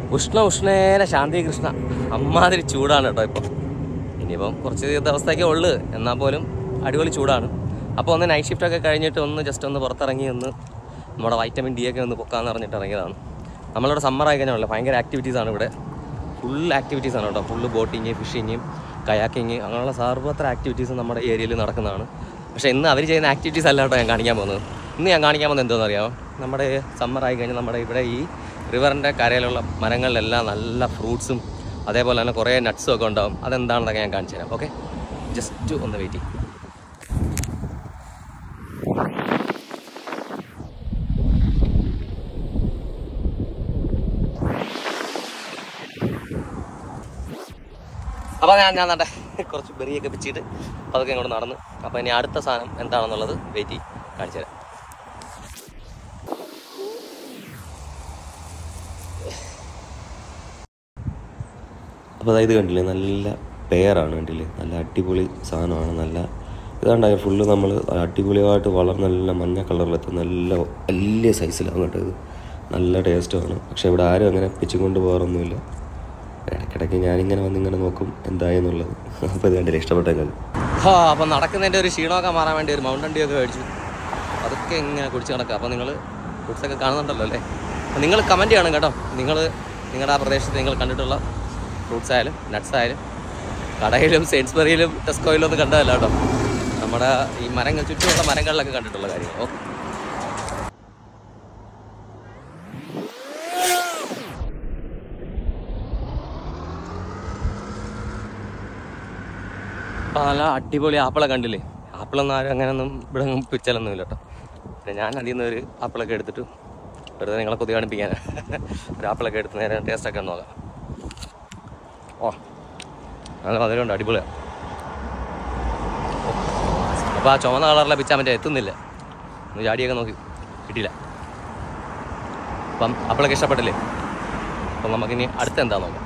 ഉഷ്ണ ഉഷ്ണേന ശാന്തി കൃഷ്ണ അമ്മാതിരി ചൂടാണ് കേട്ടോ ഇപ്പം ഇനിയിപ്പം കുറച്ച് ദിവസത്തേക്കേ ഉള്ളു എന്നാൽ പോലും അടിപൊളി ചൂടാണ് അപ്പോൾ ഒന്ന് നൈറ്റ് ഷിഫ്റ്റ് ഒക്കെ കഴിഞ്ഞിട്ട് ഒന്ന് ജസ്റ്റ് ഒന്ന് പുറത്തിറങ്ങി ഒന്ന് നമ്മുടെ വൈറ്റമിൻ ഡി ഒക്കെ ഒന്ന് പൊക്കാന്ന് പറഞ്ഞിട്ട് ഇറങ്ങിയതാണ് നമ്മളിവിടെ സമ്മർ ആയി കഴിഞ്ഞാൽ ഭയങ്കര ആക്ടിവിറ്റീസ് ആണ് ഇവിടെ ഫുൾ ആക്ടിവിറ്റീസ് ആണ് കേട്ടോ ഫുള്ള് ബോട്ടിങ് ഫിഷിങ് കയാക്കിങ് അങ്ങനെയുള്ള സർവത്ര ആക്ടിവിറ്റീസ് നമ്മുടെ ഏരിയയിൽ നടക്കുന്നതാണ് പക്ഷേ ഇന്ന് അവർ ചെയ്യുന്ന ആക്ടിവിറ്റീസ് അല്ല കേട്ടോ ഞാൻ കാണിക്കാൻ പോകുന്നത് ഇന്ന് ഞാൻ കാണിക്കാൻ പോകുന്നത് എന്താണെന്ന് അറിയാമോ നമ്മുടെ സമ്മർ ആയി കഴിഞ്ഞാൽ നമ്മുടെ ഇവിടെ ഈ റിവറിൻ്റെ കരയിലുള്ള മരങ്ങളിലെല്ലാം നല്ല ഫ്രൂട്ട്സും അതേപോലെ തന്നെ കുറേ നട്ട്സും ഒക്കെ ഉണ്ടാവും അതെന്താണെന്നൊക്കെ ഞാൻ കാണിച്ചു തരാം ഓക്കെ ജസ്റ്റ് ഒന്ന് വെയിറ്റ് ചെയ്യും അപ്പോൾ ഞാൻ ഞാൻ നട്ടെ കുറച്ച് ബെറിയൊക്കെ പിച്ചിട്ട് അതൊക്കെ ഇങ്ങോട്ട് നടന്ന് അപ്പോൾ ഇനി അടുത്ത സാധനം എന്താണെന്നുള്ളത് വെയിറ്റ് ചെയ്യും കാണിച്ചു തരാം അപ്പോൾ അതായത് കണ്ടില്ലേ നല്ല പെയറാണ് കണ്ടില്ലേ നല്ല അടിപൊളി സാധനമാണ് നല്ല ഇതാണ്ടായ ഫുള്ള് നമ്മൾ അടിപൊളിയായിട്ട് വളർന്ന നല്ല മഞ്ഞ കളറിലെത്തും നല്ല വലിയ സൈസിലാണ് കേട്ടോ ഇത് നല്ല ടേസ്റ്റുമാണ് പക്ഷേ ഇവിടെ ആരും അങ്ങനെ പിച്ചും കൊണ്ട് പോകാറൊന്നുമില്ല ഇടയ്ക്കിടയ്ക്ക് ഞാനിങ്ങനെ വന്നിങ്ങനെ നോക്കും എന്തായെന്നുള്ളത് അപ്പോൾ ഇത് കണ്ടില്ലേ ഇഷ്ടപ്പെട്ടെങ്കിൽ ആ അപ്പം നടക്കുന്നതിൻ്റെ ഒരു ക്ഷീണമൊക്കെ മാറാൻ വേണ്ടി ഒരു മൗണ്ടൻ ഡ്യൂ ഒക്കെ മേടിച്ചു അതൊക്കെ ഇങ്ങനെ കുടിച്ച് കിടക്കുക അപ്പോൾ നിങ്ങൾ ഫുഡ്സൊക്കെ കാണുന്നുണ്ടല്ലോ അല്ലേ അപ്പോൾ നിങ്ങൾ കമൻറ്റ് ചെയ്യണം കേട്ടോ നിങ്ങൾ നിങ്ങളുടെ ആ പ്രദേശത്ത് നിങ്ങൾ കണ്ടിട്ടുള്ള ഫ്രൂട്ട്സ് ആയാലും നട്ട്സ് ആയാലും കടയിലും സെയിൻസ്ബറിയിലും ടെസ്കോയിലും ഒന്നും കണ്ടതല്ല കേട്ടോ നമ്മുടെ ഈ മരങ്ങൾ ചുറ്റുമുള്ള മരങ്ങളിലൊക്കെ കണ്ടിട്ടുള്ള കാര്യങ്ങൾ ഓക്കെ അപ്പോൾ നല്ല അടിപൊളി ആപ്പിളൊക്കെ കണ്ടില്ലേ ആപ്പിളൊന്നും ആരും അങ്ങനെയൊന്നും ഇവിടെ ഒന്നും പിച്ചലൊന്നും ഇല്ല കേട്ടോ പിന്നെ ഞാൻ അതിൽ നിന്ന് ഒരു ആപ്പിളൊക്കെ എടുത്തിട്ട് വെറുതെ നിങ്ങളെ കൊതി കാണിപ്പിക്കാൻ ഒരു ആപ്പിളൊക്കെ എടുത്ത് നേരെ ടേസ്റ്റൊക്കെ ഒന്ന് നോക്കാം ഓ നല്ല മധുരമുണ്ട് അടിപൊളിയാണ് അപ്പോൾ ആ ചുവന്ന കളറിലെ പിച്ചാൻ പറ്റാൻ എത്തുന്നില്ല ഒന്ന് ചാടിയൊക്കെ നോക്കി കിട്ടിയില്ല അപ്പം ആപ്പിളൊക്കെ ഇഷ്ടപ്പെട്ടില്ലേ അപ്പം നമുക്കിനി അടുത്ത എന്താ നോക്കാം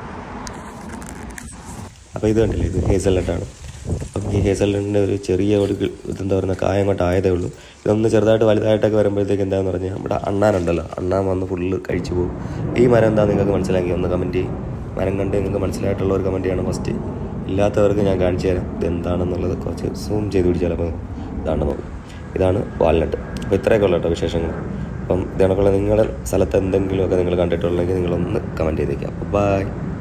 അപ്പോൾ ഇത് കണ്ടില്ലേ ഇത് ഹേസൽനട്ടാണ് അപ്പം ഈ ഹേസൽനട്ടിൻ്റെ ഒരു ചെറിയ ഒരു ഗ- ഇതെന്താ പറയുക കായം കൊണ്ട് ആയതേ ഉള്ളൂ ഇതൊന്ന് ചെറുതായിട്ട് വലുതായിട്ടൊക്കെ വരുമ്പോഴത്തേക്ക് എന്താണെന്ന് പറഞ്ഞാൽ നമ്മുടെ അണ്ണാനുണ്ടല്ലോ അണ്ണാൻ വന്ന് ഫുള്ള് കഴിച്ചു പോകും ഈ മരം എന്താ നിങ്ങൾക്ക് മനസ്സിലാക്കി ഒന്ന് കമൻറ്റ് ചെയ്യും മരം കണ്ട് നിങ്ങൾക്ക് മനസ്സിലായിട്ടുള്ള ഒരു കമൻറ്റ് ചെയ്യണം ഫസ്റ്റ് ഇല്ലാത്തവർക്ക് ഞാൻ കാണിച്ചു തരാം ഇത് എന്താണെന്നുള്ളത് കുറച്ച് സൂം ചെയ്ത് പിടിച്ചാൽ അപ്പോൾ ഇതാണ് നോക്കും ഇതാണ് വാൽനട്ട് അപ്പോൾ ഇത്രയൊക്കെ ഉള്ളൂ കേട്ടോ വിശേഷങ്ങൾ അപ്പം ഇതേണക്കുള്ള നിങ്ങളുടെ സ്ഥലത്ത് എന്തെങ്കിലുമൊക്കെ നിങ്ങൾ കണ്ടിട്ടുണ്ടെങ്കിൽ നിങ്ങളൊന്ന് കമൻറ്റ് ചെയ്തേക്കാം ബൈ